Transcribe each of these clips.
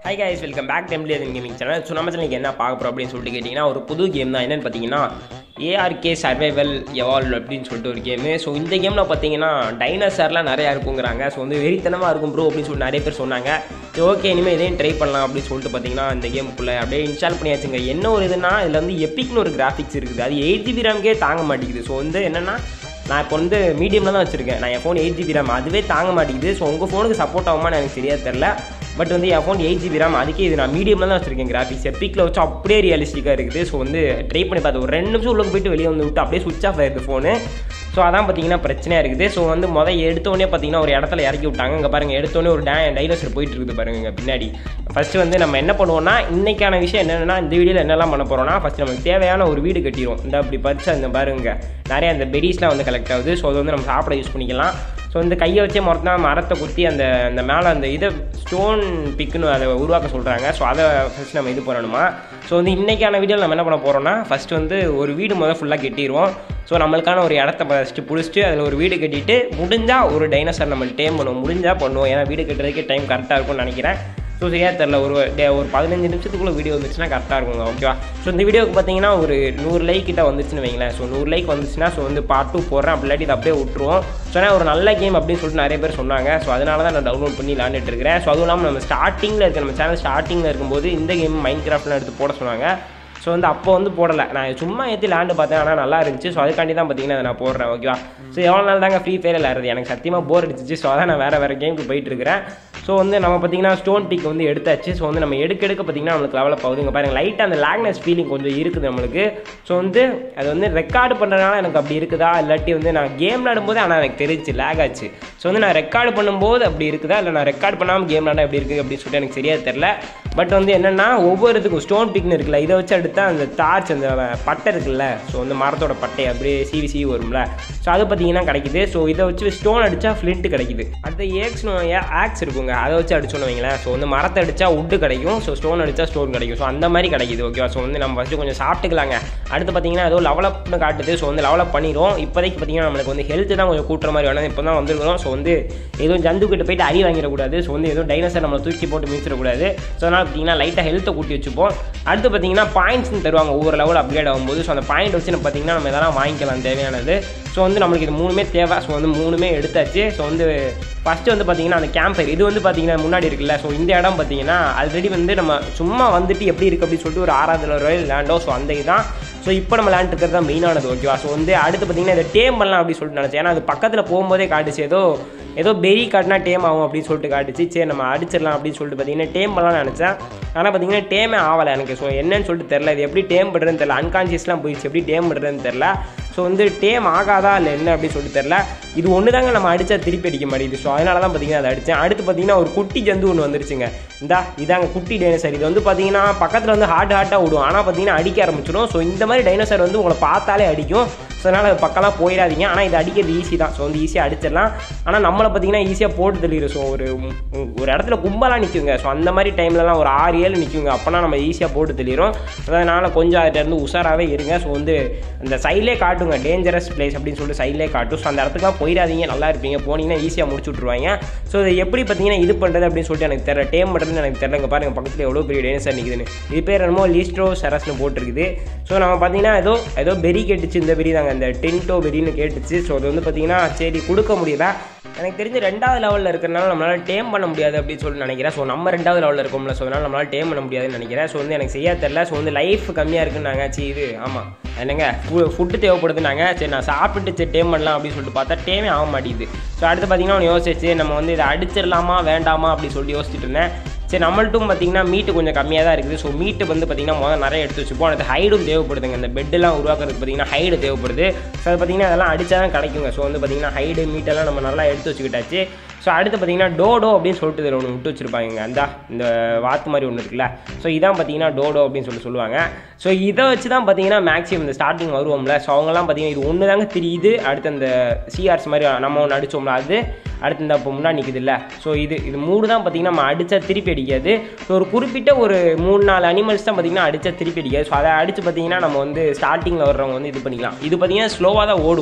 high guys welcome back temples gaming channel so நம்ம சேனலுக்கு என்ன பார்க்க போகிறோம் அப்படின்னு சொல்லிட்டு கேட்டிங்கன்னா ஒரு புது கேம் தான் என்னென்னு பார்த்தீங்கன்னா ஏஆர்கே சர்வைவல் எவால்வ் அப்படின்னு சொல்லிட்டு ஒரு கேமு ஸோ இந்த கேமில் பார்த்தீங்கன்னா டைனோசர்லாம் நிறையா இருக்குங்கிறாங்க ஸோ வந்து வெறித்தனமாக இருக்கும் ப்ரோ அப்படின்னு சொல்லிட்டு நிறைய பேர் சொன்னாங்க சரி ஓகே இனிமேல் இதையும் ட்ரை பண்ணலாம் அப்படின்னு சொல்லிட்டு பார்த்தீங்கன்னா இந்த கேமுக்குள்ளே அப்படியே இன்ஸ்டால் பண்ணியாச்சுங்க என்ன ஒரு இதுனா இதில் வந்து எப்பிக்னு ஒரு கிராஃபிக்ஸ் இருக்குது அது எயிட் ஜிபி ரேம்கே தாங்க மாட்டேங்குது ஸோ வந்து என்னென்னா நான் இப்போ வந்து மீடியமில் தான் வச்சுருக்கேன் நான் என் ஃபோன் எயிட் ஜிபி ரேம் அதுவே தாங்க மாட்டேங்குது ஸோ உங்கள் ஃபோனுக்கு சப்போர்ட் ஆகுமான்னு எனக்கு சரியா தெரில பட் வந்து என் ஃபோன் எயிட் ஜிபி ரேம் அதுக்கே இது நான் மீடியமில் தான் வச்சிருக்கேன் கிராஃபிக்ஸ் எப்பிக்கில் வச்சு அப்படியே ரியலிஸ்டிக்காக இருக்குது ஸோ வந்து ட்ரை பண்ணி பார்த்தேன் ஒரு ரெண்டு நிமிஷம் உள்ள போயிட்டு வெளியே வந்து விட்டு அப்படியே சுவிச் ஆஃப் ஆயிருக்கு ஃபோனு ஸோ அதான் பார்த்தீங்கன்னா பிரச்சனையாக இருக்குது ஸோ வந்து மொதல் எடுத்தோடனே பார்த்தீங்கன்னா ஒரு இடத்துல இறக்கி விட்டாங்க இங்கே பாருங்கள் எடுத்தோடனே ஒரு டே டைனோசர் போயிட்டு இருக்குது பாருங்க இங்க பின்னாடி ஃபஸ்ட்டு வந்து நம்ம என்ன பண்ணுவோம்னா இன்னைக்கான விஷயம் என்னென்னா இந்த வீடியோவில் என்னெல்லாம் பண்ண போகிறோம்னா ஃபஸ்ட் நமக்கு தேவையான ஒரு வீடு கட்டிடும் இந்த அப்படி பறிச்சு அந்த பாருங்க நிறைய அந்த பெரிஸ்லாம் வந்து கலெக்ட் ஆகுது ஸோ அது வந்து நம்ம சாப்பிட யூஸ் பண்ணிக்கலாம் ஸோ இந்த கையை வச்சே மொத்தம் மரத்தை குத்தி அந்த அந்த மேலே அந்த இதை ஸ்டோன் பிக்குன்னு அதை உருவாக்க சொல்கிறாங்க ஸோ அதை ஃபஸ்ட் நம்ம இது பண்ணணுமா ஸோ வந்து இன்றைக்கான வீடியோவில் நம்ம என்ன பண்ண போகிறோம்னா ஃபஸ்ட்டு வந்து ஒரு வீடு முதல் ஃபுல்லாக கட்டிடுவோம் ஸோ நம்மளுக்கான ஒரு இடத்த ஃபஸ்ட்டு பிடிச்சிட்டு அதில் ஒரு வீடு கட்டிட்டு முடிஞ்சால் ஒரு டைனோசர் நம்ம டேம் பண்ணுவோம் முடிஞ்சால் பண்ணுவோம் ஏன்னா வீடு கட்டுறதுக்கே டைம் கரெக்டாக இருக்கும்னு நினைக்கிறேன் ஸோ சரியா தெரில ஒரு டே ஒரு பதினஞ்சு நிமிஷத்துக்குள்ளே வீடியோ வந்துச்சுன்னா கரெக்டாக இருக்குங்க ஓகேவா ஸோ இந்த வீடியோக்கு பார்த்தீங்கன்னா ஒரு நூறு லைக் கிட்ட வந்துச்சுன்னு வைங்களேன் ஸோ நூறு லைக் வந்துச்சுன்னா ஸோ வந்து பார்ட் டூ போடுறேன் அப்படி இல்லாட்டி இதை அப்படியே விட்டுருவோம் ஸோ ஏன்னா ஒரு நல்ல கேம் அப்படின்னு சொல்லிட்டு நிறைய பேர் சொன்னாங்க ஸோ அதனால தான் நான் டவுன்லோட் பண்ணி விளாண்டுட்டு இருக்கிறேன் ஸோ அதுவும் இல்லாமல் நம்ம ஸ்டார்டிங்கில் இருக்க நம்ம சேனல் ஸ்டார்டிங்கில் இருக்கும்போது இந்த கேம் மைண்ட் கிராஃப்ட்லாம் எடுத்து போட சொன்னாங்க ஸோ வந்து அப்போ வந்து போடலை நான் சும்மா ஏற்றி லேண்டு பார்த்தேன் ஆனால் நல்லா இருந்துச்சு ஸோ அதுக்காண்டி தான் பார்த்தீங்கன்னா அதை நான் போடுறேன் ஓகேவா ஸோ எவ்வளோ நாள் தாங்க ஃப்ரீ ஃபயர் விளாடுறது எனக்கு சத்தியமாக போர் அடிச்சிச்சு ஸோ அதான் நான் வேறு வேறு கேமுக்கு போயிட்டு இருக்கிறேன் ஸோ வந்து நம்ம பார்த்தீங்கன்னா ஸ்டோன் பிக் வந்து எடுத்தாச்சு ஸோ வந்து நம்ம எடுக்க எடுக்க பார்த்தீங்கன்னா நம்மளுக்கு லெவலப் ஆகுது இங்கே பாருங்கள் லைட்டாக அந்த லேக்னஸ் ஃபீலிங் கொஞ்சம் இருக்குது நம்மளுக்கு ஸோ வந்து அது வந்து ரெக்கார்டு பண்ணுறதுனால எனக்கு அப்படி இருக்குதா இல்லாட்டி வந்து நான் கேம் விளாடும்போது ஆனால் எனக்கு தெரிஞ்சு லேக் ஆச்சு ஸோ வந்து நான் ரெக்கார்டு பண்ணும்போது அப்படி இருக்குதா இல்லை நான் ரெக்கார்ட் பண்ணாமல் கேம் விளாண்டா எப்படி இருக்குது அப்படின்னு சொல்லிட்டு எனக்கு சரியாக தெரில பட் வந்து என்னென்னா ஒவ்வொரு இதுக்கும் ஸ்டோன் பிக்னு இருக்குல்ல இதை வச்சு எடுத்தா அந்த டார்ச் அந்த பட்டை இருக்குல்ல ஸோ வந்து மரத்தோட பட்டை அப்படியே சிவி சிவி வரும்ல ஸோ அது பார்த்தீங்கன்னா கிடைக்குது ஸோ இதை வச்சு ஸ்டோன் அடித்தா ஃப்ளிண்ட் கிடைக்குது அடுத்த ஏக்ஸ்னு ஆக்ஸ் இருக்குங்க அதை வச்சு அடிச்சோன்னு வைங்களேன் ஸோ வந்து மரத்தை அடித்தா உட்டு கிடைக்கும் ஸோ ஸ்டோன் அடித்தா ஸ்டோன் கிடைக்கும் ஸோ அந்த மாதிரி கிடைக்குது ஓகேவா ஸோ வந்து நம்ம ஃபஸ்ட்டு கொஞ்சம் சாப்பிட்டுக்கலாங்க அடுத்து பார்த்தீங்கன்னா ஏதோ லெவலப்னு காட்டுது ஸோ வந்து லெவலப் பண்ணிடும் இப்போதைக்கு பார்த்தீங்கன்னா நம்மளுக்கு வந்து ஹெல்த் தான் கொஞ்சம் கூட்டுற மாதிரி வேணும் இப்போ தான் வந்துருக்கிறோம் ஸோ வந்து எதுவும் ஜந்து கிட்ட போயிட்டு அடி வாங்கிடக்கூடாது ஸோ வந்து எதுவும் டைனோசர் நம்மளை தூக்கி போட்டு மிதிச்சிடக்கூடாது ஸோ அதனால் பார்த்தீங்கன்னா லைட்டாக ஹெல்த்தை கூட்டி வச்சுப்போம் அடுத்து பார்த்தீங்கன்னா பாயிண்ட்ஸ்னு தருவாங்க ஒவ்வொரு லெவல் அப்கிரேட் ஆகும்போது ஸோ அந்த பாயிண்ட் வச்சு நம்ம பார்த்தீங்கன்னா நம்ம எதெல்லாம் வாங்கிக்கலாம் தேவையானது ஸோ வந்து நம்மளுக்கு இது மூணுமே தேவை ஸோ வந்து மூணுமே எடுத்தாச்சு ஸோ வந்து ஃபஸ்ட்டு வந்து பார்த்தீங்கன்னா அந்த கேம்ப் ஃபயர் இது வந்து பார்த்தீங்கன்னா முன்னாடி இருக்குல்ல ஸோ இந்த இடம் பார்த்தீங்கன்னா ஆல்ரெடி வந்து நம்ம சும்மா வந்துட்டு எப்படி இருக்குது அப்படின்னு சொல்லிட்டு ஒரு ஆறாவது ரூபாய் லேண்டோ ஸோ அந்த இதுதான் ஸோ இப்போ நம்ம லேண்ட் இருக்கிறது தான் மெயினானது ஓகேவா ஸோ வந்து அடுத்து பார்த்தீங்கன்னா இதை டேம் பண்ணலாம் அப்படின்னு சொல்லிட்டு நினச்சேன் ஏன்னா அது பக்கத்தில் போகும்போதே காட்டுச்சு ஏதோ ஏதோ பெரி காட்டினா டேம் ஆகும் அப்படின்னு சொல்லிட்டு காட்டுச்சு சரி நம்ம அடிச்சிடலாம் அப்படின்னு சொல்லிட்டு பார்த்தீங்கன்னா டேம் பண்ணலாம்னு நினச்சேன் ஆனால் பார்த்தீங்கன்னா டேமே ஆகலை எனக்கு ஸோ என்னன்னு சொல்லிட்டு தெரில இது எப்படி டேம் பண்ணுறதுன்னு தெரில அன்கான்ஷியஸ்லாம் போயிடுச்சு எப்படி டேம் பண்ணுறதுன்னு தெரில ஸோ வந்து டேம் ஆகாதா இல்லை என்ன அப்படின்னு சொல்லிட்டு தெரில இது ஒன்று தாங்க நம்ம அடித்தா திருப்பி அடிக்க மாட்டேங்குது ஸோ அதனால தான் பார்த்தீங்கன்னா அதை அடித்தேன் அடுத்து பார்த்தீங்கன்னா ஒரு குட்டி ஜந்து ஒன்று வந்துருச்சுங்க இந்தா இதாங்க குட்டி டைனோசர் இது வந்து பார்த்தீங்கன்னா பக்கத்தில் வந்து ஹார்ட் ஹார்ட்டாக விடும் ஆனால் பார்த்தீங்கன்னா அடிக்க ஆரம்பிச்சிடும் ஸோ இந்த மாதிரி டைனோசர் வந்து உங்களை பார்த்தாலே அடிக்கும் ஸோ அதனால் அது பக்கம்லாம் போயிடாதீங்க ஆனால் இது அடிக்கிறது ஈஸி தான் ஸோ வந்து ஈஸியாக அடிச்சிடலாம் ஆனால் நம்மளை பார்த்தீங்கன்னா ஈஸியாக போட்டு தெளிடும் ஸோ ஒரு ஒரு இடத்துல கும்பலாக நிற்குங்க ஸோ அந்த மாதிரி டைம்லலாம் ஒரு ஆறு ஏழு நிற்குங்க அப்போனா நம்ம ஈஸியாக போட்டு தெளிடும் அதனால் கொஞ்சம் அதிலேருந்து உஷாராகவே இருங்க ஸோ வந்து அந்த சைட்லேயே காட்டுங்க டேஞ்சரஸ் பிளேஸ் அப்படின்னு சொல்லிட்டு சைட்லேயே காட்டும் ஸோ அந்த இடத்துக்குலாம் போயிடாதீங்க நல்லா இருப்பீங்க போனீங்கன்னா ஈஸியாக முடிச்சு விட்ருவாங்க ஸோ இது எப்படி பார்த்தீங்கன்னா இது பண்ணுறது அப்படின்னு சொல்லிட்டு எனக்கு தெரியல டேம் பண்ணுறதுன்னு எனக்கு தெரியல இங்கே பாருங்க பக்கத்தில் எவ்வளோ பெரிய டேனசர் நிற்குதுன்னு இது பேர் என்னமோ லீஸ்ட்ரோ சரஸ்னு போட்டிருக்குது ஸோ நம்ம பார்த்தீங்கன்னா ஏதோ ஏதோ பெரி கேட்டுச்சு இந்த பெரி தாங்க அந்த டென்டோ பெரின்னு கேட்டுச்சு ஸோ அது வந்து பார்த்தீங்கன்னா சரி கொடுக்க முடியல எனக்கு தெரிஞ்சு ரெண்டாவது லெவலில் இருக்கிறனால நம்மளால் டேம் பண்ண முடியாது அப்படின்னு சொல்லிட்டு நினைக்கிறேன் ஸோ நம்ம ரெண்டாவது லெவலில் இருக்கோம்ல ஸோ அதனால் நம்மளால் டேம் பண்ண முடியாதுன்னு நினைக்கிறேன் ஸோ வந்து எனக்கு செய்ய தெரில ஸோ வந்து லைஃப் கம்மியாக இருக்குன்னாங்க சி இது ஆமாம் என்னங்க ஃபுட்டு தேவைப்படுதுனாங்க சரி நான் சாப்பிட்டு சரி டேம் பண்ணலாம் அப்படின்னு சொல்லிட்டு பார்த்தா டேமே ஆக மாட்டேங்குது ஸோ அடுத்து பார்த்தீங்கன்னா ஒன்று யோசிச்சு நம்ம வந்து இதை அடிச்சிடலாமா வேண்டாமா அப்படின்னு சொல்லி யோசிச்சுட்டு இருந்தேன் சரி நம்மள்ட்டும் பார்த்தீங்கன்னா மீட்டு கொஞ்சம் கம்மியாக தான் இருக்குது ஸோ மீட்டு வந்து பார்த்திங்கன்னா முதல் நிறைய எடுத்து வச்சுப்போம் அடுத்து ஹைடும் தேவைப்படுதுங்க இந்த பெட்டெல்லாம் உருவாக்குறதுக்கு பார்த்தீங்கன்னா ஹைடு தேவைப்படுது ஸோ அது பார்த்திங்கன்னா அதெல்லாம் அடித்தா தான் கிடைக்குங்க ஸோ வந்து பார்த்திங்கன்னா ஹைடு மீட்டெல்லாம் நம்ம நல்லா எடுத்து வச்சுக்கிட்டாச்சு ஸோ அடுத்து பார்த்தீங்கன்னா டோடோ அப்படின்னு சொல்லிட்டு இதில் ஒன்று விட்டு வச்சுருப்பாங்க அந்த இந்த வாத்து மாதிரி ஒன்று இருக்குல்ல ஸோ இதான் பார்த்தீங்கன்னா டோடோ அப்படின்னு சொல்லி சொல்லுவாங்க ஸோ இதை வச்சு தான் பார்த்தீங்கன்னா மேக்ஸிமம் இந்த ஸ்டார்டிங் வருவோம்ல ஸோ அவங்கலாம் பார்த்தீங்கன்னா இது ஒன்று தாங்க தெரியுது அடுத்து அந்த சிஆர்ஸ் மாதிரி நம்ம ஒன்று அடித்தோம்ல அது அடுத்து இந்த இப்போ முன்னாடி நிற்குது இல்லை ஸோ இது இது மூணு தான் பார்த்தீங்கன்னா நம்ம அடித்தா திருப்பி அடிக்காது ஸோ ஒரு குறிப்பிட்ட ஒரு மூணு நாலு அனிமல்ஸ் தான் பார்த்தீங்கன்னா அடித்தா திருப்பி அடிக்காது ஸோ அதை அடித்து பார்த்தீங்கன்னா நம்ம வந்து ஸ்டார்டிங்கில் வர்றவங்க வந்து இது பண்ணிக்கலாம் இது பார்த்தீங்கன்னா ஸ்லோவாக தான் ஓடும்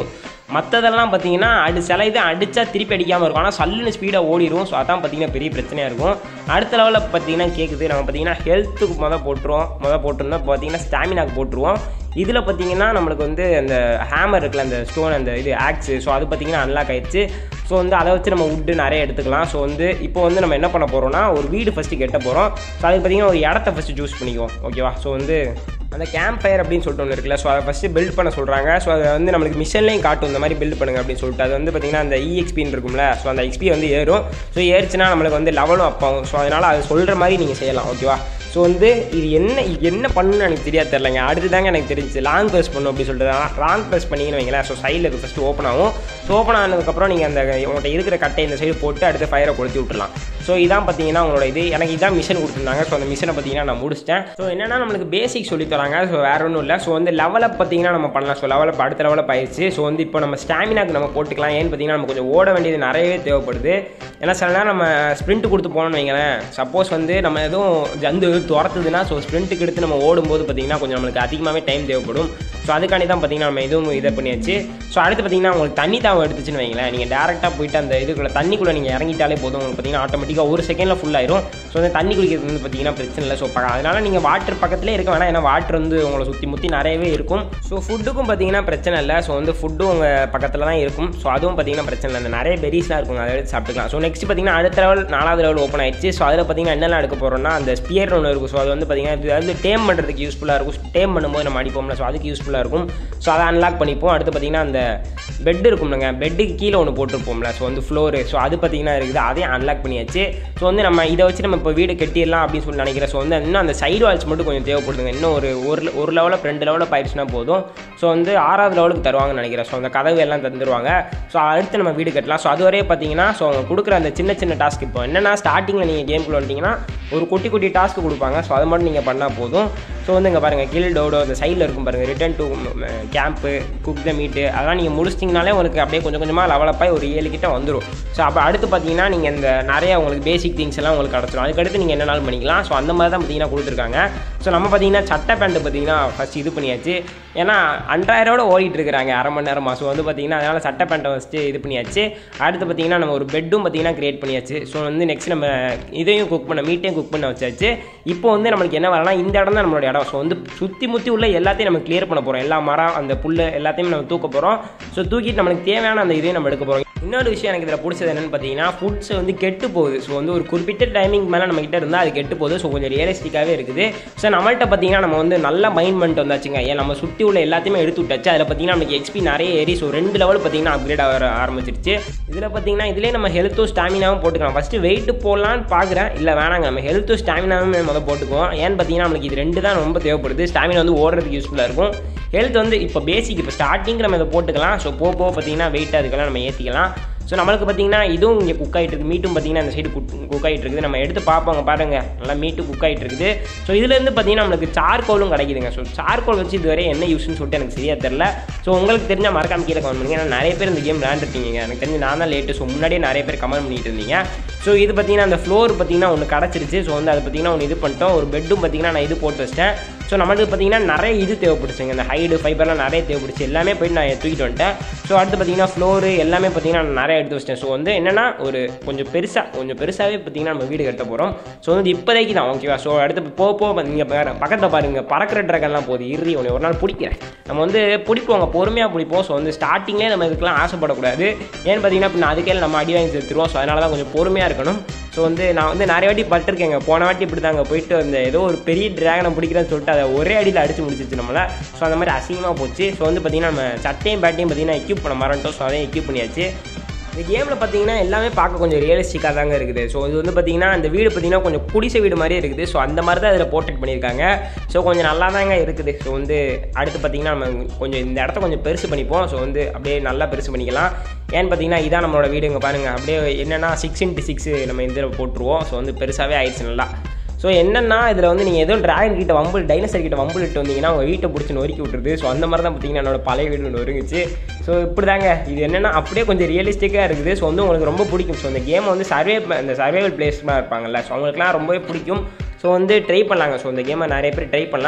மற்றதெல்லாம் பார்த்தீங்கன்னா அடி சில இது அடித்தா திருப்பி அடிக்காமல் இருக்கும் ஆனால் சல்லுன்னு ஸ்பீடாக ஓடிடும் ஸோ அதான் பார்த்தீங்கன்னா பெரிய பிரச்சனையாக இருக்கும் அடுத்த லெவலில் பார்த்தீங்கன்னா கேட்குது நம்ம பார்த்தீங்கன்னா ஹெல்த்துக்கு மொதல் போட்டுருவோம் மொதல் போட்டிருந்தா பார்த்தீங்கன்னா ஸ்டாமினாக்கு போட்டுருவோம் இதில் பார்த்தீங்கன்னா நம்மளுக்கு வந்து அந்த ஹேமர் இருக்குல்ல அந்த ஸ்டோன் அந்த இது ஆக்ஸு ஸோ அது பார்த்தீங்கன்னா அன்லாக் ஆயிடுச்சு ஸோ வந்து அதை வச்சு நம்ம உட்டு நிறைய எடுத்துக்கலாம் ஸோ வந்து இப்போ வந்து நம்ம என்ன பண்ண போகிறோம்னா ஒரு வீடு ஃபஸ்ட்டு கெட்ட போகிறோம் ஸோ அதுக்கு பார்த்தீங்கன்னா ஒரு இடத்த ஃபஸ்ட்டு சூஸ் பண்ணிக்குவோம் ஓகேவா ஸோ வந்து அந்த கேம்ப் ஃபயர் அப்படின்னு சொல்லிட்டு ஒன்று இருக்குல்ல ஸோ அதை ஃபஸ்ட்டு பில்ட் பண்ண சொல்கிறாங்க ஸோ அதை வந்து நம்மளுக்கு மிஷன்லையும் காட்டும் இந்த மாதிரி பில்ட் பண்ணுங்க அப்படின்னு சொல்லிட்டு அது வந்து பார்த்திங்கன்னா அந்த இஎக்ஸ்பின்னு இருக்கும்ல ஸோ அந்த எக்ஸ்பி வந்து ஏறும் ஸோ ஏறிச்சுன்னா நம்மளுக்கு வந்து லெவலும் அப் ஆகும் ஸோ அதனால் அது சொல்கிற மாதிரி நீங்கள் செய்யலாம் ஓகேவா ஸோ வந்து இது என்ன இது என்ன பண்ணணும்னு எனக்கு தெரியாது தெரிலங்க அடுத்து தாங்க எனக்கு தெரிஞ்சு லாங் ப்ரெஸ் பண்ணும் அப்படின்னு சொல்லிட்டு லாங் ப்ரெஸ் பண்ணிங்கன்னு வைங்களேன் ஸோ சைடில் இது ஃபஸ்ட்டு ஓப்பன் ஆகும் ஸோ ஓப்பன் ஆனதுக்கப்புறம் நீங்கள் அந்த உங்கள்கிட்ட இருக்கிற கட்டை இந்த சைடு போட்டு அடுத்து ஃபயரை கொளுத்தி விட்டுலாம் ஸோ இதான் பார்த்தீங்கன்னா உங்களோட இது எனக்கு இதான் மிஷன் கொடுத்துருந்தாங்க ஸோ அந்த மிஷனை பார்த்தீங்கன்னா நான் முடிச்சிட்டேன் ஸோ என்னன்னா நம்மளுக்கு பேசிக் சொல்லி தராங்க ஸோ வேற ஒன்றும் இல்லை ஸோ வந்து லெவலப் பார்த்தீங்கன்னா நம்ம பண்ணலாம் ஸோ லெவலப் அடுத்த லெவலப் ஆயிடுச்சு ஸோ வந்து இப்போ நம்ம ஸ்டாமினாக்கு நம்ம போட்டுக்கலாம் ஏன்னு பார்த்தீங்கன்னா நம்ம கொஞ்சம் ஓட வேண்டியது நிறையவே தேவைப்படுது ஏன்னா சில நேரம் நம்ம ஸ்ப்ரிண்ட் கொடுத்து போனோம்னு வைங்களேன் சப்போஸ் வந்து நம்ம எதுவும் ஜந்து துரத்துதுன்னா ஸோ ஸ்ப்ரிண்ட்டுக்கு எடுத்து நம்ம ஓடும்போது பார்த்தீங்கன்னா கொஞ்சம் நம்மளுக்கு அதிகமாகவே டைம் தேவைப்படும் ஸோ அதுக்காண்டி தான் பார்த்தீங்கன்னா நம்ம இதுவும் இதை பண்ணியாச்சு ஸோ அடுத்து பார்த்தீங்கன்னா உங்களுக்கு தண்ணி தாவம் எடுத்துச்சுன்னு வைங்களேன் நீங்கள் டேரெக்டாக போயிட்டு அந்த இதுக்குள்ள தண்ணிக்குள்ளே நீங்கள் இறங்கிட்டாலே போதும் உங்களுக்கு பார்த்தீங்கன்னா ஆட்டோமேட்டிக்காக ஒரு செகண்டில் ஃபுல் ஆயிரும் ஸோ வந்து தண்ணி குடிக்கிறது வந்து பார்த்தீங்கன்னா பிரச்சனை இல்லை ஸோ அதனால் நீங்கள் வாட்டர் பக்கத்துலேயே இருக்க வேணாம் ஏன்னா வாட்டர் வந்து உங்களை சுற்றி முற்றி நிறையவே இருக்கும் ஸோ ஃபுட்டுக்கும் பார்த்தீங்கன்னா பிரச்சனை இல்லை ஸோ வந்து ஃபுட்டும் உங்கள் பக்கத்தில் தான் இருக்கும் ஸோ அதுவும் பார்த்தீங்கன்னா பிரச்சனை இல்லை அந்த நிறைய பெரிஸ்லாம் இருக்கும் அதை எடுத்து சாப்பிட்டுக்கலாம் ஸோ நெக்ஸ்ட் பார்த்தீங்கன்னா அடுத்த லெவல் நாலாவது லெவல் ஓப்பன் ஆயிடுச்சு ஸோ அதில் பார்த்தீங்கன்னா என்னெல்லாம் எடுக்க போகிறோம்னா அந்த ஸ்பியர் ஒன்று இருக்கும் ஸோ அது வந்து பார்த்தீங்கன்னா இது வந்து டேம் பண்ணுறதுக்கு யூஸ்ஃபுல்லாக இருக்கும் டேம் பண்ணும்போது நம்ம அடிப்போம்ல ஸோ அதுக்கு யூஸ்ஃபுல்லாக இருக்கும் ஸோ அதை அன்லாக் பண்ணிப்போம் அடுத்து பார்த்தீங்கன்னா அந்த பெட் இருக்கும்லங்க பெட்டுக்கு கீழே ஒன்று போட்டிருப்போம்ல ஸோ வந்து ஃப்ளோரு ஸோ அது பார்த்தீங்கன்னா இருக்குது அதையும் அன்லாக் பண்ணியாச்சு ஸோ வந்து நம்ம இதை வச்சு நம்ம இப்போ வீடு கட்டிடலாம் அப்படின்னு சொல்லி நினைக்கிறேன் ஸோ வந்து இன்னும் அந்த சைடு வால்ஸ் மட்டும் கொஞ்சம் தேவைப்படுதுங்க இன்னும் ஒரு ஒரு ஒரு லெவலில் ரெண்டு லெவலில் போயிடுச்சுன்னா போதும் ஸோ வந்து ஆறாவது லெவலுக்கு தருவாங்கன்னு நினைக்கிறேன் ஸோ அந்த கதவு எல்லாம் தந்துருவாங்க ஸோ அடுத்து நம்ம வீடு கட்டலாம் ஸோ அதுவரையே பார்த்தீங்கன்னா ஸோ அவங்க கொடுக்குற அந்த சின்ன சின்ன டாஸ்க் இப்போ என்னென்னா ஸ்டார்டிங்கில் நீங்கள் கேம்குள்ளே வந்துட்டீங்கன்னா ஒரு குட்டி குட்டி டாஸ்க் கொடுப்பாங்க ஸோ அதை மட்டும் நீங்கள் பண்ணால் போதும் ஸோ வந்து இங்கே பாருங்கள் கில் டோடோ அந்த சைடில் இருக்கும் பாருங்கள் return to camp cook the meat அதெல்லாம் நீங்கள் முடிச்சிட்டிங்கனாலே உங்களுக்கு அப்படியே கொஞ்சம் கொஞ்சமாக லெவலப்பாகி ஒரு ஏழு கிட்ட வந்துடும் ஸோ அப்போ அடுத்து பார்த்தீங்கன்னா நீங்கள் இந்த நிறைய உங்களுக்கு பேசிக் திங்ஸ் எல்லாம் உங்களுக்கு கிடச்சிரும் அதுக்கடுத்து நீங்கள் என்னனாலும் பண்ணிக்கலாம் ஸோ அந்த மாதிரி தான் பார்த்தீங்கன்னா கொடுத்துருக்காங்க ஸோ நம்ம பார்த்தீங்கன்னா சட்டை பேண்ட்டு பார்த்தீங்கன்னா ஃபஸ்ட் இது பண்ணியாச்சு ஏன்னா அன்றாயிரோட ஓடிட்டு இருக்கிறாங்க அரை மணி நேரமாக ஸோ வந்து பார்த்தீங்கன்னா அதனால் சட்டை பேண்ட்டை ஃபஸ்ட்டு இது பண்ணியாச்சு அடுத்து பார்த்தீங்கன்னா நம்ம ஒரு பெட்டும் பார்த்தீங்கன்னா கிரியேட் பண்ணியாச்சு ஸோ வந்து நெக்ஸ்ட் நம்ம இதையும் குக் பண்ண மீட்டையும் குக் பண்ண வச்சாச்சு இப்போ வந்து நம்மளுக்கு என்ன வரலாம் இந்த இடம் தான் நம்மளோட இடம் ஸோ வந்து சுற்றி முற்றி உள்ள எல்லாத்தையும் நம்ம கிளியர் பண்ண போகிறோம் எல்லா மரம் அந்த புல் எல்லாத்தையும் நம்ம தூக்க போகிறோம் ஸோ தூக்கிட்டு நம்மளுக்கு தேவையான அந்த இதையும் நம்ம எடுக்க போகிறோம் இன்னொரு விஷயம் எனக்கு இதில் பிடிச்சது என்னென்னு பார்த்தீங்கன்னா ஃபுட்ஸ் வந்து கெட்டு போகுது ஸோ வந்து ஒரு குறிப்பிட்ட டைமிங் மேலே நம்ம கிட்ட இருந்தால் அது கெட்டு போகுது ஸோ கொஞ்சம் ரியலிஸ்டிக்காகவே இருக்குது ஸோ நம்மள்ட்ட பார்த்தீங்கன்னா நம்ம வந்து நல்ல மைண்ட் பண்ணிட்டு வந்தாச்சுங்க ஏன் நம்ம சுற்றி உள்ள எல்லாத்தையுமே எடுத்து விட்டாச்சு அதில் பார்த்தீங்கன்னா நமக்கு எக்ஸ்பி நிறைய ஏறி ஸோ ரெண்டு லெவல் பார்த்தீங்கன்னா அப்கிரேட் ஆக ஆரம்பிச்சிருச்சு இதில் பார்த்தீங்கன்னா இதிலே நம்ம ஹெல்த்தும் ஸ்டாமினாவும் போட்டுக்கலாம் ஃபஸ்ட்டு வெயிட் போடலான்னு பார்க்குறேன் இல்லை வேணாங்க நம்ம ஹெல்த்தும் ஸ்டாமினாவும் முதல் போட்டுக்குவோம் ஏன்னு பார்த்தீங்கன்னா நம்மளுக்கு இது ரெண்டு தான் ரொம்ப தேவைப்படுது ஸ்டாமினா வந்து ஓடுறதுக்கு யூஸ்ஃபுல்லாக இருக்கும் ஹெல்த் வந்து இப்போ பேசிக் இப்போ ஸ்டார்டிங்கில் நம்ம இதை போட்டுக்கலாம் ஸோ போக போக பார்த்தீங்கன்னா வெயிட் அதுக்கெல்லாம் நம்ம ஏற்றிக்கலாம் ஸோ நம்மளுக்கு பார்த்தீங்கன்னா இதுவும் இங்கே குக் ஆகிட்டு இருக்குது மீட்டும் பார்த்தீங்கன்னா அந்த சைடு குக் குக் ஆகிட்டு இருக்குது நம்ம எடுத்து பார்ப்போங்க பாருங்கள் நல்லா மீட்டு குக் ஆகிட்டு இருக்குது ஸோ இதுலேருந்து பார்த்தீங்கன்னா நம்மளுக்கு சார்கோலும் கிடைக்குதுங்க ஸோ சார்கோல் வச்சு இதுவரை என்ன யூஸ்னு சொல்லிட்டு எனக்கு சரியாக தெரில ஸோ உங்களுக்கு தெரிஞ்ச மறக்காம கீழே கமெண்ட் பண்ணுங்க ஏன்னா நிறைய பேர் இந்த கேம் விளையாண்டுருக்கீங்க எனக்கு தெரிஞ்சு நான் தான் லேட்டு ஸோ முன்னாடியே நிறைய பேர் கமெண்ட் பண்ணிட்டு இருந்தீங்க ஸோ இது பார்த்தீங்கன்னா அந்த ஃப்ளோர் பார்த்தீங்கன்னா ஒன்று கிடச்சிருச்சு ஸோ வந்து அது பார்த்தீங்கன்னா ஒன்று இது பண்ணிட்டோம் ஒரு பெட்டும் பார்த்தீங்கன்னா நான் இது போட்டு வச்சிட்டேன் ஸோ நம்மளுக்கு பார்த்தீங்கன்னா நிறைய இது தேவைப்படுச்சுங்க இந்த ஹைடு ஃபைபர்லாம் நிறைய தேவைப்படுச்சு எல்லாமே போயிட்டு நான் தூக்கிட்டு வந்துட்டேன் ஸோ அடுத்து பார்த்தீங்கன்னா ஃப்ளோரு எல்லாமே பார்த்தீங்கன்னா நான் நிறைய எடுத்து வச்சிட்டேன் ஸோ வந்து என்னன்னா ஒரு கொஞ்சம் பெருசாக கொஞ்சம் பெருசாகவே பார்த்தீங்கன்னா நம்ம வீடு கட்ட போகிறோம் ஸோ வந்து இப்போதைக்கு தான் ஓகேவா ஸோ அடுத்து போக போக நீங்கள் பக்கத்தில் பாருங்க பறக்கிற ட்ரகன்லாம் போகுது இறுதி ஒன்று ஒரு நாள் பிடிக்கிறேன் நம்ம வந்து பிடிப்போங்க பொறுமையாக பிடிப்போம் ஸோ வந்து ஸ்டார்டிங்லேயே நம்ம இதுக்கெல்லாம் ஆசைப்படக்கூடாது ஏன்னு பார்த்தீங்கன்னா இப்போ அதுக்கே நம்ம அடி வாங்கி செத்துருவோம் ஸோ அதனால தான் கொஞ்சம் பொறுமையாக இருக்கணும் ஸோ வந்து நான் வந்து நிறைய வாட்டி பட்டிருக்கேங்க போன வாட்டி இப்படி தாங்க போயிட்டு அந்த ஏதோ ஒரு பெரிய ட்ராகனை பிடிக்கிறேன்னு சொல்லிட்டு அதை ஒரே அடியில் அடிச்சு முடிச்சிச்சு நம்மளை ஸோ அந்த மாதிரி அசிங்கமாக போச்சு ஸோ வந்து பார்த்தீங்கன்னா நம்ம சட்டையும் பேட்டையும் பார்த்தீங்கன்னா எக்யூப் பண்ண மறந்துட்டோம் ஸோ அதையும் எக்யூப் பண்ணியாச்சு இந்த கேமில் பார்த்தீங்கன்னா எல்லாமே பார்க்க கொஞ்சம் ரியலிஸ்டிக்காக தாங்க இருக்குது ஸோ இது வந்து பார்த்தீங்கன்னா அந்த வீடு பார்த்தீங்கன்னா கொஞ்சம் குடிசை வீடு மாதிரியே இருக்குது ஸோ அந்த மாதிரி தான் இதில் போர்ட்ரேட் பண்ணியிருக்காங்க ஸோ கொஞ்சம் நல்லா தாங்க இருக்குது ஸோ வந்து அடுத்து பார்த்தீங்கன்னா நம்ம கொஞ்சம் இந்த இடத்த கொஞ்சம் பெருசு பண்ணிப்போம் ஸோ வந்து அப்படியே நல்லா பெருசு பண்ணிக்கலாம் ஏன்னு பார்த்தீங்கன்னா இதான் நம்மளோட வீடு இங்கே பாருங்கள் அப்படியே என்னென்னா சிக்ஸ் இன்ட்டு சிக்ஸ் நம்ம இதில் போட்டுருவோம் ஸோ வந்து பெருசாகவே ஆயிடுச்சு நல்லா ஸோ என்னென்னா இதில் வந்து நீங்கள் எதுவும் ட்ராகன் கிட்ட வம்பு டைனோசர் கிட்ட வம்பு இட்டு வந்தீங்கன்னா உங்கள் வீட்டை பிடிச்சி நொறுக்கி விட்டுருது ஸோ அந்த மாதிரி தான் பார்த்தீங்கன்னா என்னோட பழைய வீடு ஒன்று ஒருங்குச்சு ஸோ இப்படி தாங்க இது என்னென்னா அப்படியே கொஞ்சம் ரியலிஸ்டிக்காக இருக்குது ஸோ வந்து உங்களுக்கு ரொம்ப பிடிக்கும் ஸோ இந்த கேம் வந்து சர்வே இந்த சர்வைவல் பிளேஸ்மாக இருப்பாங்கல்ல ஸோ அவங்களுக்குலாம் ரொம்பவே பிடிக்கும் ஸோ வந்து ட்ரை பண்ணலாங்க ஸோ இந்த கேமை நிறைய பேர் ட்ரை பண்ணலாம்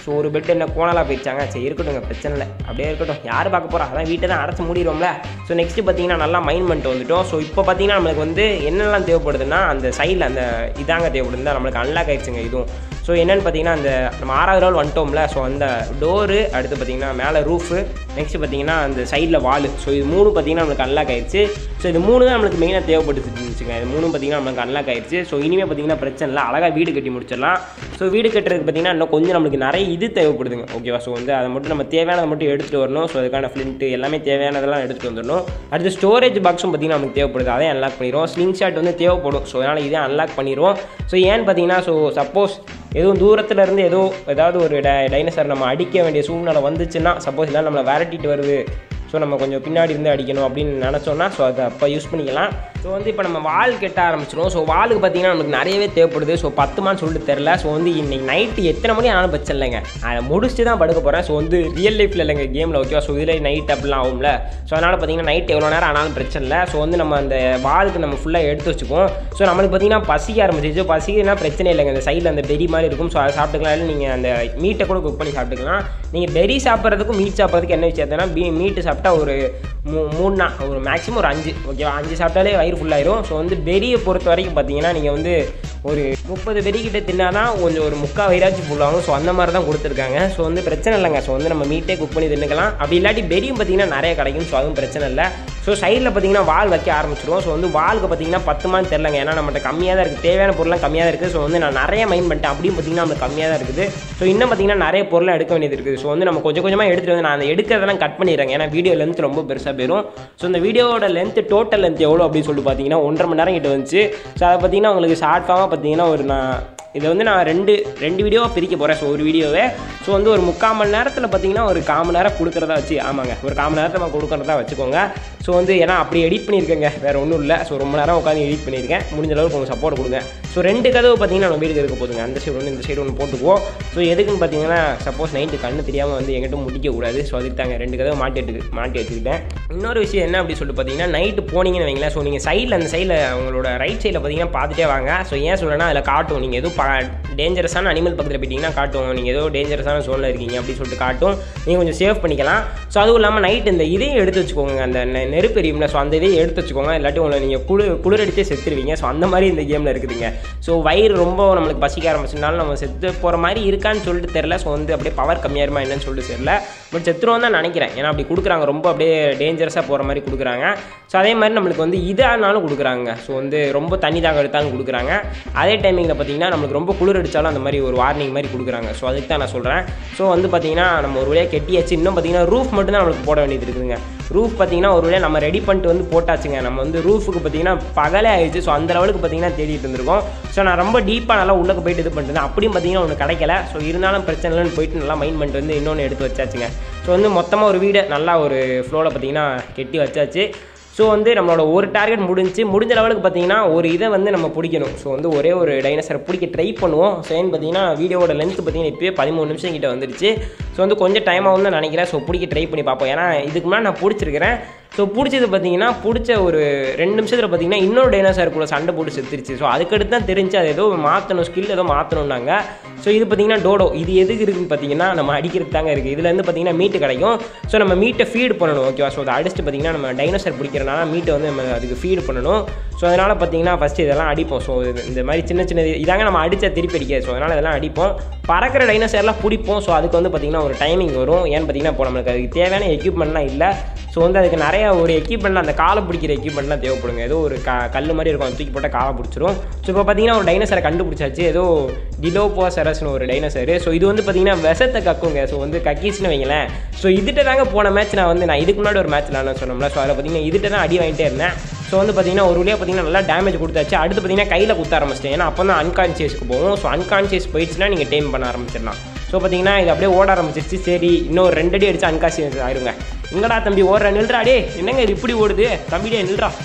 ஸோ ஒரு பெட் என்ன கோணலாக போயிடுச்சாங்க சரி இருக்கட்டும்ங்க பிரச்சனை இல்லை அப்படியே இருக்கட்டும் யார் பார்க்க போகிறா அதான் வீட்டை தான் அடைச்சி மூடிடுவோம்ல ஸோ நெக்ஸ்ட்டு பார்த்தீங்கன்னா நல்லா மைண்ட் பண்ணிட்டு வந்துட்டோம் ஸோ இப்போ பார்த்தீங்கன்னா நம்மளுக்கு வந்து என்னெல்லாம் தேவைப்படுதுன்னா அந்த சைடில் அந்த இதாங்க தேவைப்படுது நம்மளுக்கு அன்லாக் ஆயிடுச்சுங்க இதுவும் ஸோ என்னென்னு பார்த்தீங்கன்னா அந்த நம்ம ஆறாவது நாள் வந்துட்டோம்ல ஸோ அந்த டோரு அடுத்து பார்த்தீங்கன்னா மேலே ரூஃபு நெக்ஸ்ட் பார்த்தீங்கன்னா அந்த சைடில் வால் ஸோ இது மூணு பார்த்தீங்கன்னா நம்மளுக்கு அன்லாக் ஆயிடுச்சு ஸோ இது மூணு தான் நம்மளுக்கு மெயினாக தேவைப்பட்டு இருந்துச்சுங்க இது மூணு பார்த்தீங்கன்னா நம்மளுக்கு அன்லாக் ஆயிடுச்சு ஸோ இனிமேல் பார்த்தீங்கன்னா பிரச்சனை இல்லை அழகாக வீடு கட்டி முடிச்சிடலாம் ஸோ வீடு கட்டுறதுக்கு பார்த்தீங்கன்னா இன்னும் கொஞ்சம் நம்மளுக்கு நிறைய இது தேவைப்படுதுங்க ஓகேவா ஸோ வந்து அதை மட்டும் நம்ம தேவையானதை மட்டும் எடுத்துகிட்டு வரணும் ஸோ அதுக்கான ஃப்ளிண்ட்டு எல்லாமே தேவையானதெல்லாம் எடுத்துகிட்டு வந்துடணும் அடுத்து ஸ்டோரேஜ் பாக்ஸும் பார்த்தீங்கன்னா நமக்கு தேவைப்படுது அதையும் அன்லாக் பண்ணிடுவோம் ஸ்லிங் ஷாட் வந்து தேவைப்படும் ஸோ அதனால் இதையும் அன்லாக் பண்ணிடுவோம் ஸோ ஏன்னு பார்த்தீங்கன்னா ஸோ சப்போஸ் எதுவும் தூரத்தில் இருந்து ஏதோ ஏதாவது ஒரு டை டைனோசர் நம்ம அடிக்க வேண்டிய சூழ்நிலை வந்துச்சுன்னா சப்போஸ் இல்லை நம்மளை விரட்டிட்டு வருது ஸோ நம்ம கொஞ்சம் பின்னாடி இருந்து அடிக்கணும் அப்படின்னு நினச்சோன்னா ஸோ அதை அப்போ யூஸ் பண்ணிக்கலாம் ஸோ வந்து இப்போ நம்ம வால் கெட்ட ஆரம்பிச்சிடும் ஸோ வாலுக்கு பார்த்தீங்கன்னா நமக்கு நிறையவே தேவைப்படுது ஸோ பத்துமான்னு சொல்லிட்டு தெரில ஸோ வந்து இன்னைக்கு நைட்டு எத்தனை மணி ஆனாலும் பிரச்சனை இல்லைங்க அதை முடிச்சுட்டு தான் படுக்க போகிறேன் ஸோ வந்து ரியல் லைஃப்பில் இல்லைங்க கேமில் ஓகேவா ஸோ இதில் நைட் அப்படிலாம் ஆகும்ல ஸோ அதனால் பார்த்தீங்கன்னா நைட் எவ்வளோ நேரம் ஆனாலும் பிரச்சனை இல்லை ஸோ வந்து நம்ம அந்த வாலுக்கு நம்ம ஃபுல்லாக எடுத்து வச்சுக்குவோம் ஸோ நம்மளுக்கு பார்த்தீங்கன்னா பசிக்க ஆரம்பிச்சிச்சு பசிக்குதுன்னா பிரச்சனை இல்லைங்க அந்த சைடில் அந்த பெரி மாதிரி இருக்கும் ஸோ அதை சாப்பிட்டுக்கலாம் இல்லை நீங்கள் அந்த மீட்டை கூட குக் பண்ணி சாப்பிட்டுக்கலாம் நீங்கள் பெரி சாப்பிட்றதுக்கும் மீட் சாப்பிட்றதுக்கு என்ன விஷயத்தனா பீ மீட்டு சாப்பிட்டா ஒரு மூ மூணு நா ஒரு மேக்ஸிமம் ஒரு அஞ்சு ஓகேவா அஞ்சு சாப்பிட்டாலே வயிறு ஃபுல்லாயிரும் ஸோ வந்து பெரியை பொறுத்த வரைக்கும் பார்த்தீங்கன்னா நீங்கள் வந்து ஒரு முப்பது பெரி கிட்ட தின்னாதான் கொஞ்சம் ஒரு முக்கால் வயிறாச்சும் ஃபுல்லாகும் ஸோ அந்த மாதிரி தான் கொடுத்துருக்காங்க ஸோ வந்து பிரச்சனை இல்லைங்க ஸோ வந்து நம்ம மீட்டே குக் பண்ணி தின்னுக்கலாம் அப்படி இல்லாட்டி பெரியும் பார்த்தீங்கன்னா நிறைய கிடைக்கும் ஸோ அதுவும் பிரச்சனை இல்லை ஸோ சைடில் பார்த்தீங்கன்னா வால் வைக்க ஆரம்பிச்சிருவோம் ஸோ வந்து வாலுக்கு பார்த்தீங்கன்னா பத்துமான்னு தெரிலங்க ஏன்னா நம்மகிட்ட கம்மியாக தான் இருக்குது தேவையான பொருள்லாம் கம்மியாக தான் இருக்குது ஸோ வந்து நான் நிறைய மைண்ட் பண்ணிட்டேன் அப்படியும் பார்த்தீங்கன்னா நம்மளுக்கு கம்மியாக தான் இருக்குது ஸோ இன்னும் பார்த்தீங்கன்னா நிறைய பொருளை எடுக்க வேண்டியது இருக்குது ஸோ வந்து நம்ம கொஞ்சம் கொஞ்சமாக எடுத்துகிட்டு வந்து நான் அந்த எடுக்கிறதெல்லாம் கட் பண்ணிடுறேங்க ஏன்னா வீடியோ லென்த் ரொம்ப பெருசாக போயிடும் ஸோ இந்த வீடியோவோட லென்த் டோட்டல் லென்த் எவ்வளோ அப்படின்னு சொல்லி பார்த்தீங்கன்னா ஒன்றரை மணி நேரம் கிட்ட வந்துச்சு ஸோ அதை பார்த்தீங்கன்னா உங்களுக்கு ஷார்ட் ஃபார்மாக பார்த்தீங்கன்னா ஒரு நான் இதை வந்து நான் ரெண்டு ரெண்டு வீடியோவாக பிரிக்க போகிறேன் ஸோ ஒரு வீடியோவே ஸோ வந்து ஒரு முக்கால் மணி நேரத்தில் பார்த்தீங்கன்னா ஒரு கால் மணி நேரம் கொடுக்குறதா வச்சு ஆமாங்க ஒரு கால் மணி நேரத்தில் நான் கொடுக்குறதா வச்சுக்கோங்க ஸோ வந்து ஏன்னா அப்படி எடிட் பண்ணியிருக்கேங்க வேறு ஒன்றும் இல்லை ஸோ ரொம்ப நேரம் உட்காந்து எடிட் பண்ணியிருக்கேன் முடிஞ்ச அளவுக்கு கொஞ்சம் சப்போர்ட் கொடுங்க ஸோ ரெண்டு கதவு பார்த்தீங்கன்னா நம்ம வீட்டுக்கு இருக்க போதுங்க அந்த சைடு ஒன்று இந்த சைடு ஒன்று போட்டுக்குவோம் ஸோ எதுக்குன்னு பார்த்தீங்கன்னா சப்போஸ் நைட்டு கண்ணு தெரியாமல் வந்து எங்கிட்ட முடிக்கக்கூடாது ஸோ அதுக்கு தாங்க ரெண்டு கதவு மாட்டி எடுத்து மாட்டி வச்சுக்கிட்டேன் இன்னொரு விஷயம் என்ன அப்படி சொல்லிட்டு பார்த்தீங்கன்னா நைட்டு போனீங்கன்னு வைங்களேன் ஸோ நீங்கள் சைடில் அந்த சைடில் உங்களோட ரைட் சைடில் பார்த்தீங்கன்னா பார்த்துட்டே வாங்க ஸோ ஏன் சொல்கிறேன்னா அதில் காட்டும் நீங்கள் எதுவும் பா டேஞ்சரஸான அனிமல் பக்கத்தில் போயிட்டீங்கன்னா காட்டும் நீங்கள் ஏதோ டேஞ்சரஸான சோனில் இருக்கீங்க அப்படின்னு சொல்லிட்டு காட்டும் நீங்கள் கொஞ்சம் சேவ் பண்ணிக்கலாம் ஸோ அதுவும் இல்லாமல் நைட் இந்த இதையும் எடுத்து வச்சுக்கோங்க அந்த நெ- நெருப்பு எரியும்ல ஸோ அந்த இதையும் எடுத்து வச்சுக்கோங்க இல்லாட்டி உங்களை நீங்கள் குளிர் குளிரடிச்சே செத்துருவீங்க ஸோ அந்த மாதிரி இந்த கேமில் இருக்குதுங்க ஸோ வயிறு ரொம்ப நம்மளுக்கு பசிக்க ஆரம்பிச்சதுனால நம்ம செத்து போகிற மாதிரி இருக்கான்னு சொல்லிட்டு தெரில ஸோ வந்து அப்படியே பவர் கம்மியாயிருமா என்னன்னு சொல்லிட்டு தெரில பட் செத்துருவோம் தான் நினைக்கிறேன் ஏன்னா அப்படி கொடுக்குறாங்க ரொம்ப அப்படியே டேஞ்சரஸாக போகிற மாதிரி கொடுக்குறாங்க ஸோ அதே மாதிரி நம்மளுக்கு வந்து இதானாலும் கொடுக்குறாங்க ஸோ வந்து ரொம்ப தண்ணி தாங்க எடுத்தாலும் கொடுக்குறாங்க அதே டைமிங்கில் பார்த்தீங்கன்னா நம்மளுக்கு ரொம்ப குளிர் அடித்தாலும் அந்த மாதிரி ஒரு வார்னிங் மாதிரி கொடுக்குறாங்க ஸோ அதுக்கு தான் நான் சொல்கிறேன் ஸோ வந்து பார்த்தீங்கன்னா நம்ம ஒரு வழியாக கெட்டியாச்சு இன்னும் பார்த்தீங்கன்னா ரூஃப் மட்டும் தான் நம்மளுக்கு போட வேண்டியது இருக்குதுங்க ரூஃப் பார்த்தீங்கன்னா ஒரு வழியாக நம்ம ரெடி பண்ணிட்டு வந்து போட்டாச்சுங்க நம்ம வந்து ரூஃபுக்கு பார்த்தீங்கன்னா பகலே ஆயிடுச்சு ஸோ அந்த லெவலுக்கு பார்த்தீங்கன்னா தேடிட்டு இருந்திருக்கோம் ஸோ நான் ரொம்ப டீப்பாக நல்லா உள்ளே போயிட்டு இது பண்ணிட்டு அப்படியும் பார்த்தீங்கன்னா ஒன்று கிடைக்கல ஸோ இருந்தாலும் பிரச்சனை இல்லைன்னு போயிட்டு நல்லா மைண்ட் பண்ணிட்டு வந்து இன்னொன்று எடுத்து வச்சாச்சுங்க ஸோ வந்து மொத்தமாக ஒரு வீடை நல்லா ஒரு ஃப்ளோவில் பார்த்தீங்கன்னா கெட்டி வச்சாச்சு ஸோ வந்து நம்மளோட ஒரு டார்கெட் முடிஞ்சு முடிஞ்ச லெவலுக்கு பார்த்தீங்கன்னா ஒரு இதை வந்து நம்ம பிடிக்கணும் ஸோ வந்து ஒரே ஒரு டைனோசரை பிடிக்க ட்ரை பண்ணுவோம் ஸோ ஏன்னு பார்த்தீங்கன்னா வீடியோவோட லென்த் பார்த்தீங்கன்னா இப்போயே பதிமூணு நிமிஷம் கிட்ட வந்துருச்சு ஸோ வந்து கொஞ்சம் டைம் ஆகும் தான் நினைக்கிறேன் ஸோ பிடிக்க ட்ரை பண்ணி பார்ப்போம் ஏன்னா இதுக்கு முன்னாடி நான் பிடிச்சிருக்கிறேன் ஸோ பிடிச்சது பார்த்தீங்கன்னா பிடிச்ச ஒரு ரெண்டு நிமிஷத்தில் பார்த்தீங்கன்னா இன்னொரு டைனோசர் கூட சண்டை போட்டு செத்துருச்சு ஸோ அதுக்கடுத்து தான் தெரிஞ்சு அது ஏதோ மாற்றணும் ஸ்கில் ஏதோ மாற்றணுன்னாங்க ஸோ இது பார்த்தீங்கன்னா டோடோ இது எதுக்கு இருக்குன்னு பார்த்தீங்கன்னா நம்ம அடிக்கிறது தாங்க இருக்குது இதுலேருந்து பார்த்தீங்கன்னா மீட்டு கிடைக்கும் ஸோ நம்ம மீட்டை ஃபீட் பண்ணணும் ஓகேவா ஸோ அதை அடிச்சுட்டு பார்த்தீங்கன்னா நம்ம டைனோசர் பிடிக்கிறனால மீட்டை வந்து நம்ம அதுக்கு ஃபீட் பண்ணணும் ஸோ அதனால் பார்த்தீங்கன்னா ஃபஸ்ட்டு இதெல்லாம் அடிப்போம் ஸோ இந்த மாதிரி சின்ன சின்ன இதாங்க நம்ம அடித்தா திருப்பி அடிக்காது ஸோ அதனால் இதெல்லாம் அடிப்போம் பறக்கிற டைனோசர்லாம் பிடிப்போம் ஸோ அதுக்கு வந்து பார்த்தீங்கன்னா ஒரு டைமிங் வரும் ஏன்னு பார்த்தீங்கன்னா இப்போ நம்மளுக்கு அதுக்கு தேவையான எக்யூப்மெண்ட்லாம் இல்லை ஸோ வந்து அதுக்கு நிறைய ஒரு எக்யூப்மெண்ட்லாம் அந்த காலை பிடிக்கிற எக்யூப்மெண்ட்லாம் தேவைப்படுங்க ஏதோ ஒரு க கல் மாதிரி இருக்கும் அது தூக்கி போட்டால் காலை பிடிச்சிரும் ஸோ இப்போ பார்த்தீங்கன்னா ஒரு டைனோசரை கண்டுபிடிச்சாச்சு ஏதோ டிலோபோசரஸ்னு ஒரு டைனோசர் ஸோ இது வந்து பார்த்தீங்கன்னா விஷத்தை கக்குங்க ஸோ வந்து கக்கிச்சுன்னு வைங்களேன் ஸோ இதுகிட்ட தாங்க போன மேட்ச் நான் வந்து நான் இதுக்கு முன்னாடி ஒரு மேட்ச் நான் சொன்னோம்ல ஸோ அதில் பார்த்தீங்கன்னா இதுகிட்ட தான் அடி வாங்கிட்டே இருந்தேன் ஸோ வந்து பார்த்தீங்கன்னா ஒரு வழியாக பார்த்தீங்கன்னா நல்லா டேமேஜ் கொடுத்தாச்சு அடுத்து பார்த்தீங்கன்னா கையில் குத்த ஆரம்பிச்சிட்டேன் ஏன்னா அப்போ தான் அன்கான்சியஸ்க்கு போகும் ஸோ அன்கான்சியஸ் போயிடுச்சுன்னா நீங்கள் டைம் பண்ண ஆரம்பிச்சிடலாம் ஸோ பார்த்தீங்கன்னா இது அப்படியே ஓட ஆரம்பிச்சிருச்சு சரி இன்னும் ஒரு ரெண்டு அடி அடிச்சு அன்கான்சியஸ் ஆயிருங்க எங்கடா தம்பி ஓடுற நில்றா டே என்னங்க இது இப்படி ஓடுது தம்பிடே நில்றா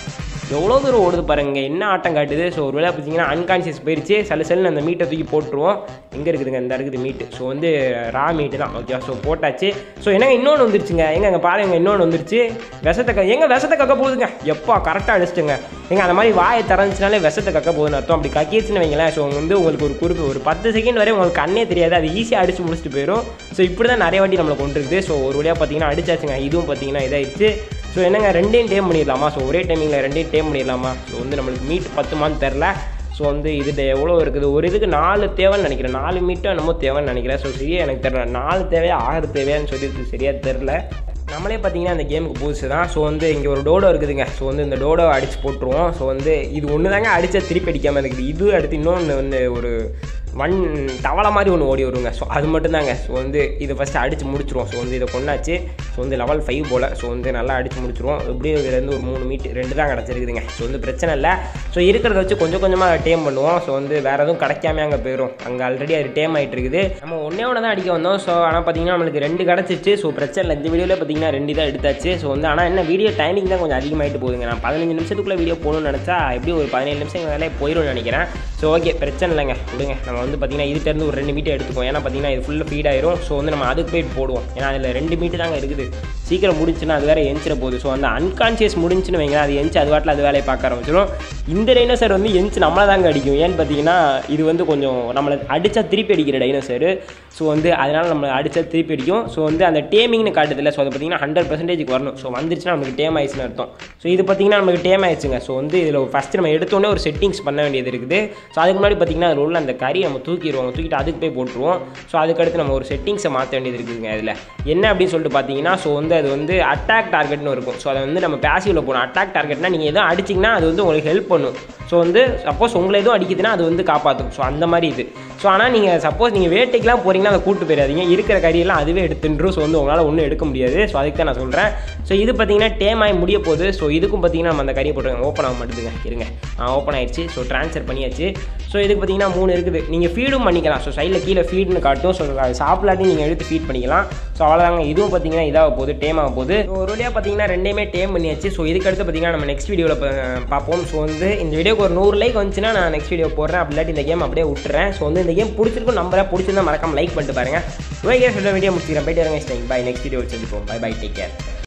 எவ்வளோ தூரம் ஓடுது பாருங்க என்ன ஆட்டம் காட்டுது ஸோ ஒரு வேளை பார்த்தீங்கன்னா அன்கான்ஷியஸ் போயிடுச்சு சில செல்லு அந்த மீட்டை தூக்கி போட்டுருவோம் எங்கே இருக்குதுங்க இந்த இருக்குது மீட்டு ஸோ வந்து ரா மீட்டு தான் ஓகே ஸோ போட்டாச்சு ஸோ என்னங்க இன்னொன்று வந்துருச்சுங்க எங்க அங்கே பாருங்க இன்னொன்று வந்துருச்சு விஷத்தை க எங்க விஷத்தை கக்க போகுதுங்க எப்பா கரெக்டாக அடிச்சிட்டுங்க எங்க அந்த மாதிரி வாயை திறந்துச்சுனாலே விஷத்தை கக்க போகுதுன்னு அர்த்தம் அப்படி கக்கிடுச்சுன்னு வைங்களேன் ஸோ வந்து உங்களுக்கு ஒரு குறிப்பு ஒரு பத்து செகண்ட் வரை உங்களுக்கு கண்ணே தெரியாது அது ஈஸியாக அடிச்சு முடிச்சுட்டு போயிடும் ஸோ இப்படி தான் நிறைய வாட்டி நம்மளை கொண்டு இருக்குது ஸோ ஒரு வழியாக பார்த்தீங்கன்னா அடிச்சாச்சுங்க இதுவும் பார்த்தீங்கன்னா இதாயிடுச்சு ஸோ என்னங்க ரெண்டையும் டேம் பண்ணிடலாமா ஸோ ஒரே டைமிங்கில் ரெண்டையும் டேம் பண்ணிடலாமா ஸோ வந்து நம்மளுக்கு மீட் பத்துமான்னு தெரில ஸோ வந்து இது எவ்வளோ இருக்குது ஒரு இதுக்கு நாலு தேவைன்னு நினைக்கிறேன் நாலு மீட்டும் என்னமோ தேவைன்னு நினைக்கிறேன் ஸோ சரியா எனக்கு தெரியல நாலு தேவையா ஆறு தேவையான்னு சொல்லிட்டு சரியாக தெரில நம்மளே பார்த்தீங்கன்னா அந்த கேமுக்கு புதுசு தான் ஸோ வந்து இங்கே ஒரு டோடோ இருக்குதுங்க ஸோ வந்து இந்த டோடோ அடித்து போட்டுருவோம் ஸோ வந்து இது ஒன்று தாங்க அடித்தா திருப்பி அடிக்காமல் இருக்குது இது அடுத்து இன்னொன்று வந்து ஒரு வன் தவளை மாதிரி ஒன்று ஓடி வருங்க ஸோ அது மட்டும்தாங்க ஸோ வந்து இதை ஃபஸ்ட்டு அடித்து முடிச்சிருவோம் ஸோ வந்து இதை கொண்டாச்சு ஸோ வந்து லெவல் ஃபைவ் போல் ஸோ வந்து நல்லா அடித்து முடிச்சிருவோம் எப்படியும் இதுலேருந்து ஒரு மூணு மீட் ரெண்டு தான் கிடச்சிருக்குதுங்க ஸோ வந்து பிரச்சனை இல்லை ஸோ இருக்கிறத வச்சு கொஞ்சம் கொஞ்சமாக டேம் பண்ணுவோம் ஸோ வந்து வேறு எதுவும் கிடைக்காம அங்கே போயிடும் அங்கே ஆல்ரெடி அது டேம் ஆகிட்டு இருக்குது நம்ம ஒன்றே ஒன்று தான் அடிக்க வந்தோம் ஸோ ஆனால் பார்த்தீங்கன்னா நம்மளுக்கு ரெண்டு கிடச்சிச்சு ஸோ பிரச்சனை இல்லை இந்த வீடியோவில் பார்த்தீங்கன்னா ரெண்டு தான் எடுத்தாச்சு ஸோ வந்து ஆனால் என்ன வீடியோ டைமிங் தான் கொஞ்சம் அதிகமாகிட்டு போகுதுங்க நான் பதினஞ்சு நிமிஷத்துக்குள்ளே வீடியோ போகணும்னு நினச்சா எப்படி ஒரு பதினேழு நிமிஷம் வேலையே போயிடும்னு நினைக்கிறேன் ஸோ ஓகே பிரச்சனை இல்லைங்க விடுங்க நம்ம வந்து பார்த்தீங்கன்னா இதுலேருந்து ஒரு ரெண்டு மீட்டர் எடுத்துக்கோம் ஏன்னா பார்த்தீங்கன்னா இது ஃபுல்லாக ஃபீட் ஆயிரும் ஸோ வந்து நம்ம அதுக்கு போய் போடுவோம் ஏன்னா அதில் ரெண்டு மீட்டர் தாங்க இருக்குது சீக்கிரம் முடிஞ்சுன்னா அது வேறு எஞ்சிட போகுது ஸோ அந்த அன்கான்ஷியஸ் முடிஞ்சுன்னு வைங்க அது எஞ்சி அது வாட்டில் அது வேலையை பார்க்க ஆரம்பிச்சிடும் இந்த டைனோசர் வந்து எஞ்சி நம்மளை தாங்க அடிக்கும் ஏன்னு பார்த்தீங்கன்னா இது வந்து கொஞ்சம் நம்மளை அடித்தா திருப்பி அடிக்கிற டைனோசர் ஸோ வந்து அதனால் நம்மளை அடித்தா திருப்பி அடிக்கும் ஸோ வந்து அந்த டேமிங்னு காட்டுதில்ல ஸோ அது பார்த்தீங்கன்னா ஹண்ட்ரட் பர்சன்டேஜ்க்கு வரணும் ஸோ வந்துருச்சுன்னா நமக்கு டேம் ஆயிடுச்சுன்னு அர்த்தம் ஸோ இது பார்த்தீங்கன்னா நமக்கு டேம் ஆயிடுச்சுங்க ஸோ வந்து இதில் ஃபஸ்ட்டு நம்ம எடுத்தோடனே ஒரு செட்டிங்ஸ் பண்ண வேண்டியது இருக்குது ஸோ அதுக்கு முன்னாடி பார்த்தீங்கன்னா அதில் உள்ள அந்த கறி நம்ம தூக்கிடுவோம் தூக்கிட்டு அதுக்கு போய் போட்டுருவோம் ஸோ அதுக்கடுத்து நம்ம ஒரு செட்டிங்ஸை மாற்ற வேண்டியது இருக்குதுங்க அதில் என்ன அப்படின்னு சொல்லிட்டு பார்த்தீங்கன்னா ஸோ வந்து அது வந்து அட்டாக் டார்கெட்னு இருக்கும் ஸோ அதை வந்து நம்ம பேசிவில் போகணும் அட்டாக் டார்கெட்னா நீங்கள் எதுவும் அடிச்சிங்கன்னா அது வந்து உங்களுக்கு ஹெல்ப் பண்ணும் ஸோ வந்து சப்போஸ் உங்களை எதுவும் அடிக்குதுன்னா அது வந்து காப்பாற்றும் ஸோ அந்த மாதிரி இது ஸோ ஆனால் நீங்கள் சப்போஸ் நீங்கள் வேட்டைக்கெலாம் போகிறீங்கன்னா அதை கூட்டு போயிடாதீங்க இருக்கிற கறியெல்லாம் அதுவே எடுத்துன்றும் ஸோ வந்து உங்களால் ஒன்றும் எடுக்க முடியாது ஸோ அதுக்கு தான் நான் சொல்கிறேன் ஸோ இது பார்த்தீங்கன்னா டேம் ஆகி முடிய போகுது ஸோ இதுக்கும் பார்த்தீங்கன்னா நம்ம அந்த கறியை போட்டுருங்க ஓப்பன் ஆக மாட்டேதுங்க இருங்க ஓப்பன் ஆயிடுச்சு ஸோ ட்ரான்ஸ்ஃபர் பண்ணியாச்சு ஸோ இதுக்கு பார்த்தீங்கன்னா மூணு இருக்குது நீங்கள் ஃபீடும் பண்ணிக்கலாம் ஸோ சைடில் கீழே ஃபீட்னு காட்டும் ஸோ அது சாப்பிடாட்டி நீங்கள் எடுத்து ஃபீட் பண்ணிக்கலாம் ஸோ அவ்வளோதாங்க இதுவும் பார்த்தீங்கன்னா இதாக போகுது டேம் ஆக போகுது ஸோ ஒரு வழியாக பார்த்தீங்கன்னா ரெண்டையுமே டேம் பண்ணியாச்சு ஸோ இதுக்கு அடுத்து பார்த்தீங்கன்னா நம்ம நெக்ஸ்ட் வீடியோவில் பார்ப்போம் ஸோ வந்து இந்த வீடியோக்கு ஒரு நூறு லைக் வந்துச்சுன்னா நான் நெக்ஸ்ட் வீடியோ போடுறேன் அப்படி இல்லாட்டி இந்த கேம் அப்படியே விட்டுறேன் ஸோ வந்து இந்த கேம் பிடிச்சிருக்கும் நம்பரை பிடிச்சிருந்தா மறக்காம லைக் பண்ணிட்டு பாருங்க ஓகே சொல்ல வீடியோ முடிச்சுக்கிறேன் போயிட்டு இருங்க பாய் நெக்ஸ்ட் வீடியோ வச்சுருப்போம் பை பை டேக் கேர்